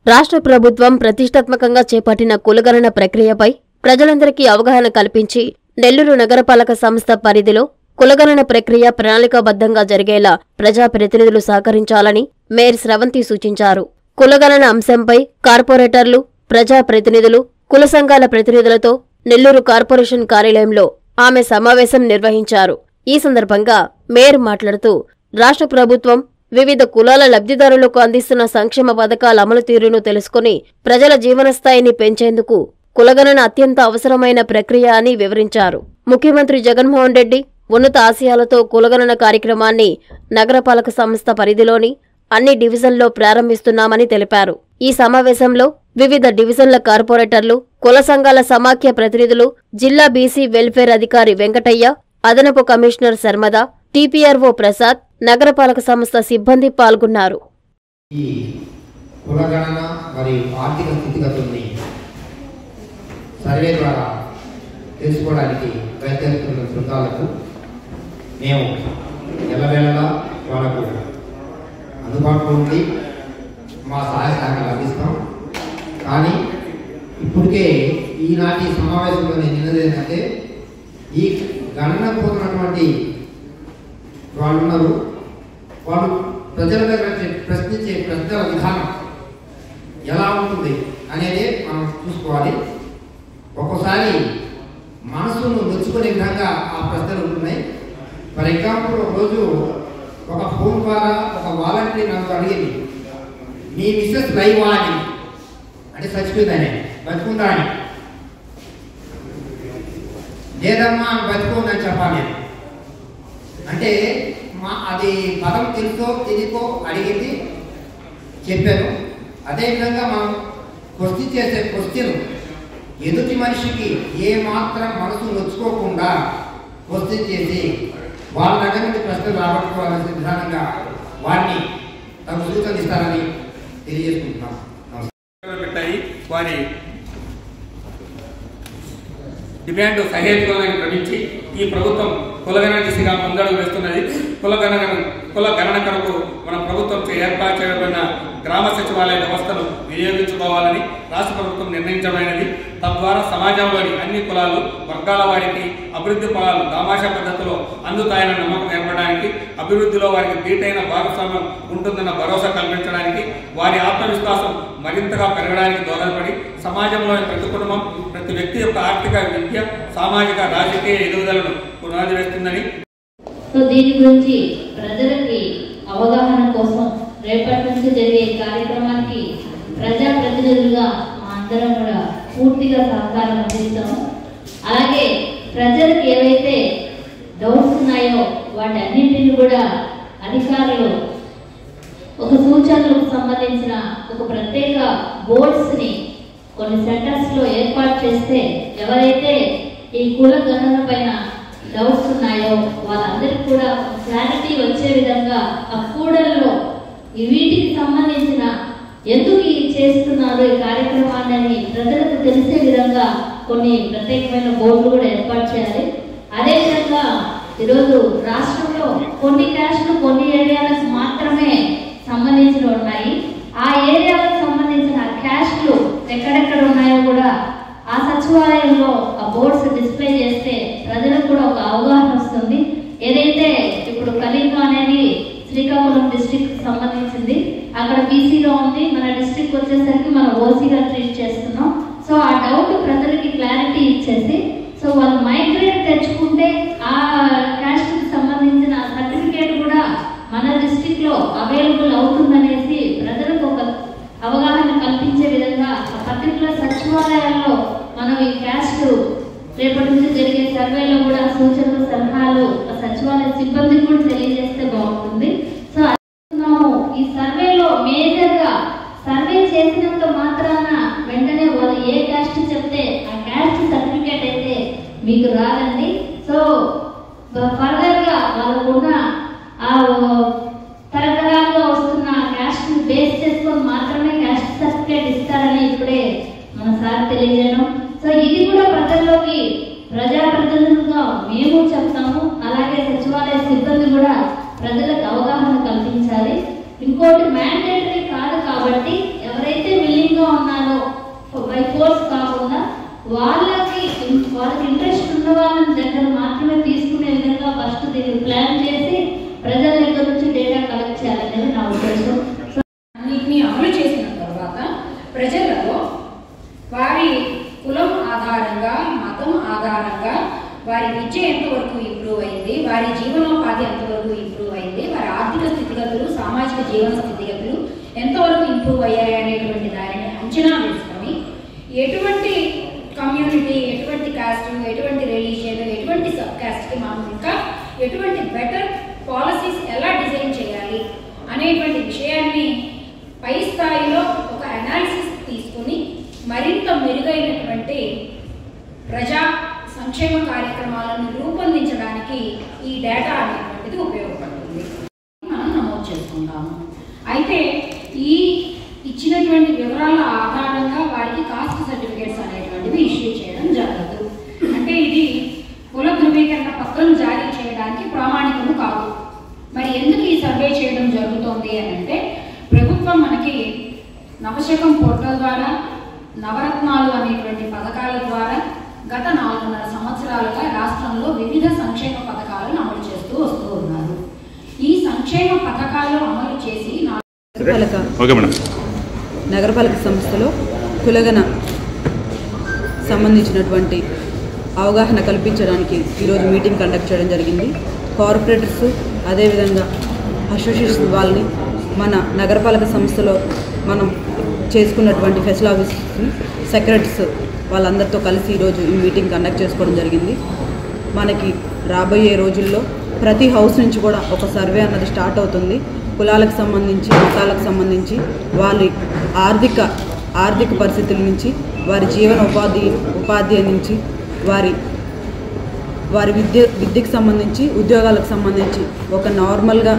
రాష్ట్ర ప్రభుత్వం ప్రతిష్టాత్మకంగా చేపట్టిన కులగణన ప్రక్రియపై ప్రజలందరికీ అవగాహన కల్పించి నెల్లూరు నగరపాలక సంస్థ పరిధిలో కులగణన ప్రక్రియ ప్రణాళికాబద్ధంగా జరిగేలా ప్రజాప్రతినిధులు సహకరించాలని మేయర్ స్రవంతి సూచించారు కులగణన అంశంపై కార్పొరేటర్లు ప్రజాప్రతినిధులు కుల సంఘాల ప్రతినిధులతో నెల్లూరు కార్పొరేషన్ కార్యాలయంలో ఆమె సమావేశం నిర్వహించారు ఈ సందర్భంగా మేయర్ మాట్లాడుతూ రాష్ట్ర ప్రభుత్వం వివిధ కులాల లబ్ధిదారులకు అందిస్తున్న సంక్షేమ పథకాల అమలు తీరును తెలుసుకుని ప్రజల జీవన స్థాయిని పెంచేందుకు కులగణన అత్యంత అవసరమైన ప్రక్రియ అని వివరించారు ముఖ్యమంత్రి జగన్మోహన్ రెడ్డి ఉన్నత ఆశయాలతో కులగణన కార్యక్రమాన్ని నగరపాలక సంస్థ పరిధిలోని అన్ని డివిజన్లో ప్రారంభిస్తున్నామని తెలిపారు ఈ సమావేశంలో వివిధ డివిజన్ల కార్పొరేటర్లు కుల సంఘాల సమాఖ్య ప్రతినిధులు జిల్లా బీసీ వెల్ఫేర్ అధికారి వెంకటయ్య అదనపు కమిషనర్ శర్మద టీపీఆర్ఓ ప్రసాద్ నగరపాలక సంస్థ సిబ్బంది పాల్గొన్నారు ఈ కులగణన మరియు ఆర్థిక స్థితిగతుల్ని సర్వే ద్వారా తెలుసుకోవడానికి ప్రయత్నిస్తున్న బృందాలకు మేము ఎల్లవేళలా వాళ్ళకు అందుబాటులో ఉండి మా సహాయ సహకారాలు అందిస్తాం కానీ ఇప్పటికే ఈనాటి సమావేశంలో నేను నిన్నది ఏంటంటే ఈ గణన పోతున్నటువంటి వాళ్ళు ఉన్నారు వాళ్ళు ప్రజల దగ్గర చే- ప్రశ్నించే ప్రశ్నల విధానం ఎలా ఉంటుంది అనేది మనం చూసుకోవాలి ఒక్కోసారి మనసును నొచ్చుకునే విధంగా ఆ ప్రశ్నలు ఉంటున్నాయి ఫర్ ఎగ్జాంపుల్ ఒక రోజు ఒక ఫోన్ ద్వారా ఒక వాలంటీర్ నన్ను అడిగింది మీ మిస్సెస్ లైవ్ అని అంటే చచ్చిపోయిందని బతుకుందా అని లేదమ్మా ఆమె బతుకుందని చెప్పాలి నేను. అంటే మా అది పదం తెలుసో తెలియకో అడిగింది చెప్పాను అదేవిధంగా మనం క్వశ్చన్ చేసే క్వశ్చన్ ఎదుటి మనిషికి ఏ మాత్రం మనసు నొచ్చుకోకుండా క్వశ్చన్ చేసి వాళ్ళ దగ్గర నుండి ప్రశ్నలు రాబట్టుకోవాల్సిన విధానంగా వారిని తమ సూచనలు ఇస్తారని తెలియజేసుకుంటున్నాం నమస్కారం. పెట్టాయి వారి డిమాండ్ సహేతుకంగా గ్రహించి ఈ ప్రభుత్వం కులగణన దిశగా ముందడుగు వేస్తున్నది కులగణన కుల గణన కొరకు మన ప్రభుత్వం చే- ఏర్పాటు చేయబడిన గ్రామ సచివాలయ వ్యవస్థను వినియోగించుకోవాలని రాష్ట్ర ప్రభుత్వం నిర్ణయించమైనది తద్వారా సమాజంలోని అన్ని కులాలు వర్గాల వారికి అభివృద్ధి ఫలాలు దామాషా పద్ధతిలో అందుతాయన్న నమ్మకం ఏర్పడడానికి అభివృద్ధిలో వారికి దీటైన భాగస్వామ్యం ఉంటుందన్న భరోసా కల్పించడానికి వారి ఆత్మవిశ్వాసం మరింతగా పెరగడానికి దోహదపడి సమాజంలోని ప్రతి కుటుంబం ప్రతి వ్యక్తి యొక్క ఆర్థిక విద్య సామాజిక రాజకీయ ఎదుగుదలను పునాది వేస్తుందని సో దీని గురించి ప్రజలకి అవగాహన కోసం రేపటి నుంచి జరిగే ఈ కార్యక్రమానికి ప్రజా ప్రతినిధులుగా మా అందరం కూడా పూర్తిగా సహకారం అందిస్తాము అలాగే ప్రజలకు ఏవైతే డౌట్స్ ఉన్నాయో వాటి అన్నింటిని కూడా అధికారులు ఒక సూచనలకు సంబంధించిన ఒక ప్రత్యేక బోర్డ్స్ ని కొన్ని సెంటర్స్ లో ఏర్పాటు చేస్తే ఎవరైతే ఈ కుల గణన పైన డౌట్స్ ఉన్నాయో వాళ్ళందరికీ కూడా క్లారిటీ వచ్చే విధంగా ఆ కూడల్లో ఈ వీటికి సంబంధించిన ఎందుకు ఈ చేస్తున్నారు ఈ కార్యక్రమాన్ని అని ప్రజలకు తెలిసే విధంగా కొన్ని ప్రత్యేకమైన బోర్డులు కూడా ఏర్పాటు చేయాలి అదేవిధంగా ఈరోజు రాష్ట్రంలో కొన్ని క్యాష్లు కొన్ని ఏరియాలకు మాత్రమే సంబంధించిన ఉన్నాయి ఆ ఏరియాలకు సంబంధించిన క్యాష్లు ఎక్కడెక్కడ ఉన్నాయో కూడా ఆ సచివాలయంలో ఆ బోర్డ్స్ డిస్ప్లే చేస్తే ప్రజలకు కూడా ఒక అవగాహన వస్తుంది ఏదైతే ఇప్పుడు కలీంగా అనేది శ్రీకాకుళం డిస్ట్రిక్ట్ సంబంధించింది అక్కడ బీసీగా ఉంది మన డిస్ట్రిక్ట్ వచ్చేసరికి మనం ఓసీగా ట్రీట్ చేస్తున్నాం సో ఆ డౌట్ ప్రజలకి క్లారిటీ ఇచ్చేసి సో వాళ్ళు మైగ్రేట్ తెచ్చుకుంటే ఆ క్యాస్ట్ కి సంబంధించిన సర్టిఫికేట్ కూడా మన డిస్ట్రిక్ట్ లో అవైలబుల్ అవుతుందనేసి ప్రజలకు ఒక అవగాహన కల్పించే విధంగా ఆ పర్టికులర్ సచివాలయాల్లో మనం ఈ క్యాస్ట్ రేపటి నుంచి జరిగే సర్వేలో కూడా సూచనలు సలహాలు ఆ సచివాలయ సిబ్బందికి కూడా తెలియజేస్తే బాగుంటుంది సో అనుకుంటున్నాము ఈ సర్వేలో మేజర్ గా సర్వే చేసినంత మాత్రాన వెంటనే వాళ్ళు ఏ క్యాస్ట్ చెప్తే ఆ క్యాస్ట్ సర్టిఫికేట్ అయితే మీకు రాదండి సో ఫర్దర్ గా వాళ్ళకున్న ఆ తరతరాలుగా వస్తున్న క్యాస్ట్ బేస్ చేసుకొని మాత్రమే క్యాస్ట్ సర్టిఫికేట్ ఇస్తారని ఇప్పుడే మన సార్ తెలియజేయడం సో ఇది కూడా ప్రజల్లోకి ప్రజాప్రతినిధులుగా మేము చెప్తాము అలాగే సచివాలయ సిబ్బంది కూడా ప్రజలకు అవగాహన కల్పించాలి ఇంకోటి మ్యాండేటరీ కాదు కాబట్టి ఎవరైతే విల్లింగ్ దగ్గర మాత్రమే తీసుకునే విధంగా ఫస్ట్ దీన్ని ప్లాన్ చేసి ప్రజల దగ్గర నుంచి డేటా కలెక్ట్ చేయాలనేది నా ఉద్దేశం అన్నిటినీ అమలు చేసిన తర్వాత ప్రజలలో వారి కులం ఆధారంగా మతం ఆధారంగా వారి విద్య ఎంతవరకు ఇంప్రూవ్ అయింది వారి జీవనోపాధి ఎంతవరకు ఇంప్రూవ్ అయింది వారి ఆర్థిక స్థితిగతులు సామాజిక జీవన స్థితిగతులు ఎంతవరకు ఇంప్రూవ్ అయ్యాయి అనేటువంటి దానిని అంచనా వేసుకొని ఎటువంటి కమ్యూనిటీ ఎటువంటి కాస్ట్ ఎటువంటి రిలీజియన్ ఎటువంటి సబ్ కాస్ట్కి మనం ఇంకా ఎటువంటి బెటర్ పాలసీస్ ఎలా డిజైన్ చేయాలి అనేటువంటి విషయాన్ని పై స్థాయిలో ఒక అనాలిసిస్ తీసుకుని మరింత మెరుగైనటువంటి ప్రజా సంక్షేమ కార్యక్రమాలను రూపొందించడానికి ఈ డేటా అనేటువంటిది ఉపయోగపడుతుంది మనం నమోదు చేసుకుంటాము అయితే ఈ ఇచ్చినటువంటి వివరాల ఆధారంగా వారికి కాస్ట్ సర్టిఫికేట్స్ అనేటువంటివి ఇష్యూ చేయడం జరగదు అంటే ఇది కుల ధృవీకరణ పత్రం జారీ చేయడానికి ప్రామాణికము కాదు మరి ఎందుకు ఈ సర్వే చేయడం జరుగుతోంది అని అంటే ప్రభుత్వం మనకి నవశకం పోర్టల్ ద్వారా నవరత్నాలు అనేటువంటి పథకాల ద్వారా గత నాలుగున్నర సంవత్సరాలుగా రాష్ట్రంలో వివిధ సంక్షేమ పథకాలను అమలు చేస్తూ వస్తూ ఉన్నారు ఈ సంక్షేమ పథకాలు అమలు చేసి నా నగరపాలక ఓకే మేడం నగరపాలక సంస్థలో కులగన సంబంధించినటువంటి అవగాహన కల్పించడానికి ఈరోజు మీటింగ్ కండక్ట్ చేయడం జరిగింది కార్పొరేటర్స్ అదేవిధంగా అసోసియేషన్ వాళ్ళని మన నగరపాలక సంస్థలో మనం చేసుకున్నటువంటి ఫెసిల్ ఆఫీస్ సెక్రటరీస్ వాళ్ళందరితో కలిసి ఈరోజు ఈ మీటింగ్ కండక్ట్ చేసుకోవడం జరిగింది మనకి రాబోయే రోజుల్లో ప్రతి హౌస్ నుంచి కూడా ఒక సర్వే అన్నది స్టార్ట్ అవుతుంది కులాలకు సంబంధించి మతాలకు సంబంధించి వాళ్ళ ఆర్థిక ఆర్థిక పరిస్థితుల నుంచి వారి జీవన ఉపాధి ఉపాధి నుంచి వారి వారి విద్య విద్యకు సంబంధించి ఉద్యోగాలకు సంబంధించి ఒక నార్మల్గా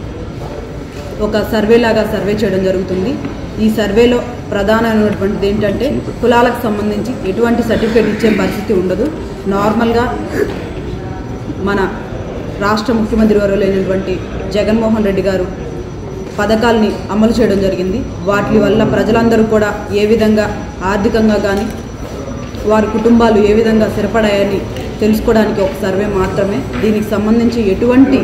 ఒక సర్వే లాగా సర్వే చేయడం జరుగుతుంది ఈ సర్వేలో ప్రధానమైనటువంటిది ఏంటంటే కులాలకు సంబంధించి ఎటువంటి సర్టిఫికేట్ ఇచ్చే పరిస్థితి ఉండదు నార్మల్గా మన రాష్ట్ర ముఖ్యమంత్రి వర్యులైనటువంటి జగన్మోహన్ రెడ్డి గారు పథకాల్ని అమలు చేయడం జరిగింది వాటి వల్ల ప్రజలందరూ కూడా ఏ విధంగా ఆర్థికంగా కానీ వారి కుటుంబాలు ఏ విధంగా స్థిరపడాయని తెలుసుకోవడానికి ఒక సర్వే మాత్రమే దీనికి సంబంధించి ఎటువంటి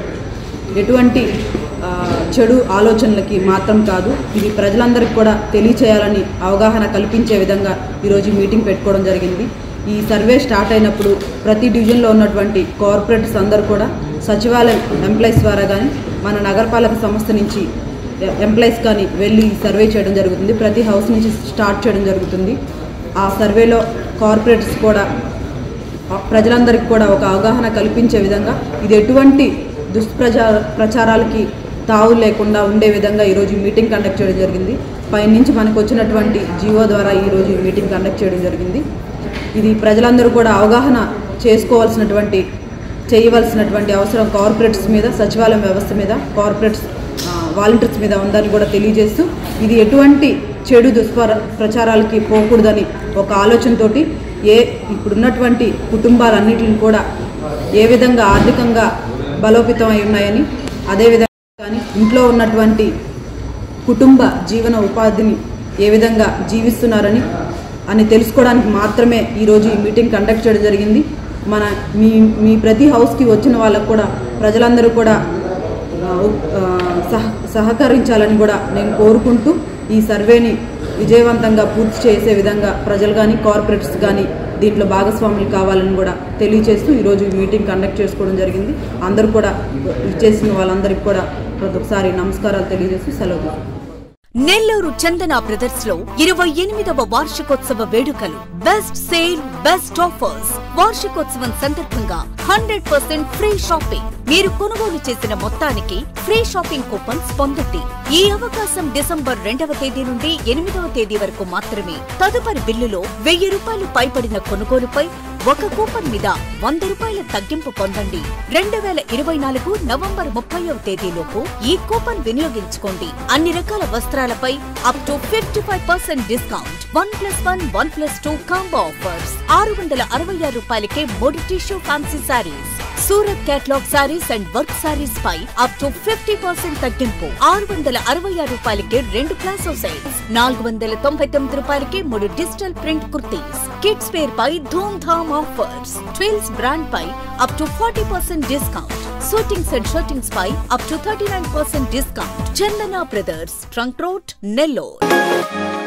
ఎటువంటి ఆ, చెడు ఆలోచనలకి మాత్రం కాదు ఇది ప్రజలందరికీ కూడా తెలియచేయాలని అవగాహన కల్పించే విధంగా ఈరోజు ఈ మీటింగ్ పెట్టుకోవడం జరిగింది ఈ సర్వే స్టార్ట్ అయినప్పుడు ప్రతి డివిజన్లో ఉన్నటువంటి కార్పొరేట్స్ అందరూ కూడా సచివాలయం ఎంప్లాయీస్ ద్వారా కానీ మన నగరపాలక సంస్థ నుంచి ఎంప్లాయీస్ కానీ వెళ్ళి ఈ సర్వే చేయడం జరుగుతుంది ప్రతి హౌస్ నుంచి స్టార్ట్ చేయడం జరుగుతుంది ఆ సర్వేలో కార్పొరేట్స్ కూడా ప్రజలందరికీ కూడా ఒక అవగాహన కల్పించే విధంగా ఇది ఎటువంటి దుష్ప్రచార ప్రచారాలకి తావు లేకుండా ఉండే విధంగా ఈరోజు ఈ మీటింగ్ కండక్ట్ చేయడం జరిగింది పైనుంచి మనకు వచ్చినటువంటి జీవో ద్వారా ఈరోజు ఈ మీటింగ్ కండక్ట్ చేయడం జరిగింది ఇది ప్రజలందరూ కూడా అవగాహన చేసుకోవాల్సినటువంటి చేయవలసినటువంటి అవసరం కార్పొరేట్స్ మీద సచివాలయం వ్యవస్థ మీద కార్పొరేట్స్ ఆ, వాలంటీర్స్ మీద ఉందని కూడా తెలియజేస్తూ ఇది ఎటువంటి చెడు దుష్ప్ర ప్రచారాలకి పోకూడదని ఒక ఆలోచనతోటి ఏ ఇప్పుడున్నటువంటి కుటుంబాలన్నిటిని కూడా ఏ విధంగా ఆర్థికంగా బలోపేతం అయి ఉన్నాయని అదేవిధంగా కానీ ఇంట్లో ఉన్నటువంటి కుటుంబ జీవన ఉపాధిని ఏ విధంగా జీవిస్తున్నారని అని తెలుసుకోవడానికి మాత్రమే ఈరోజు ఈ మీటింగ్ కండక్ట్ చేయడం జరిగింది మన మీ మీ ప్రతి హౌస్కి వచ్చిన వాళ్ళకు కూడా ప్రజలందరూ కూడా ఆ, ఉ- ఆ, సహ సహకరించాలని కూడా నేను కోరుకుంటూ ఈ సర్వేని విజయవంతంగా పూర్తి చేసే విధంగా ప్రజలు కానీ కార్పొరేట్స్ కానీ దీంట్లో భాగస్వాములు కావాలని కూడా తెలియజేస్తూ ఈరోజు ఈ మీటింగ్ కండక్ట్ చేసుకోవడం జరిగింది అందరూ కూడా ఇచ్చేసిన వాళ్ళందరికీ కూడా ప్రతి ఒక్కసారి నమస్కారాలు తెలియజేస్తూ సెలవు తీసుకుంటున్నాను. నెల్లూరు చందన బ్రదర్స్ లో ఇరవై ఎనిమిదవ వార్షికోత్సవ వేడుకలు బెస్ట్ సేల్ బెస్ట్ ఆఫర్స్ వార్షికోత్సవం సందర్భంగా హండ్రెడ్ పర్సెంట్ ఫ్రీ షాపింగ్ మీరు కొనుగోలు చేసిన మొత్తానికి ఫ్రీ షాపింగ్ కూపన్స్ పొందండి ఈ అవకాశం డిసెంబర్ రెండవ తేదీ నుండి ఎనిమిదవ తేదీ వరకు మాత్రమే తదుపరి బిల్లులో వెయ్యి రూపాయలు పైబడిన కొనుగోలుపై ఒక కూపన్ మీద వంద రూపాయల తగ్గింపు పొందండి రెండు వేల ఇరవై నాలుగు నవంబర్ ముప్పైవ తేదీలోపు ఈ కూపన్ వినియోగించుకోండి అన్ని రకాల వస్త్రాలపై up to fifty five percent discount one plus one one plus two combo offers ఆరు వందల అరవై ఆరు రూపాయలకే మూడు tissue fancy saris Surat catalogue saris and work saris పై అప్ టు ఫిఫ్టీ పర్సెంట్ తగ్గింపు ఆరు వందల అరవై ఆరు రూపాయలకి రెండు ప్లాసో సెట్స్ నాలుగు వందల తొంభై తొమ్మిది రూపాయలకి మూడు digital print kurtis kids wear పై ధూమ్ ధామ్ ఆఫర్స్ ట్విల్స్ బ్రాండ్ పై up to forty percent discount shootings and shirtings పై up to thirty nine percent discount Chandana Brothers Trunk Road Nellore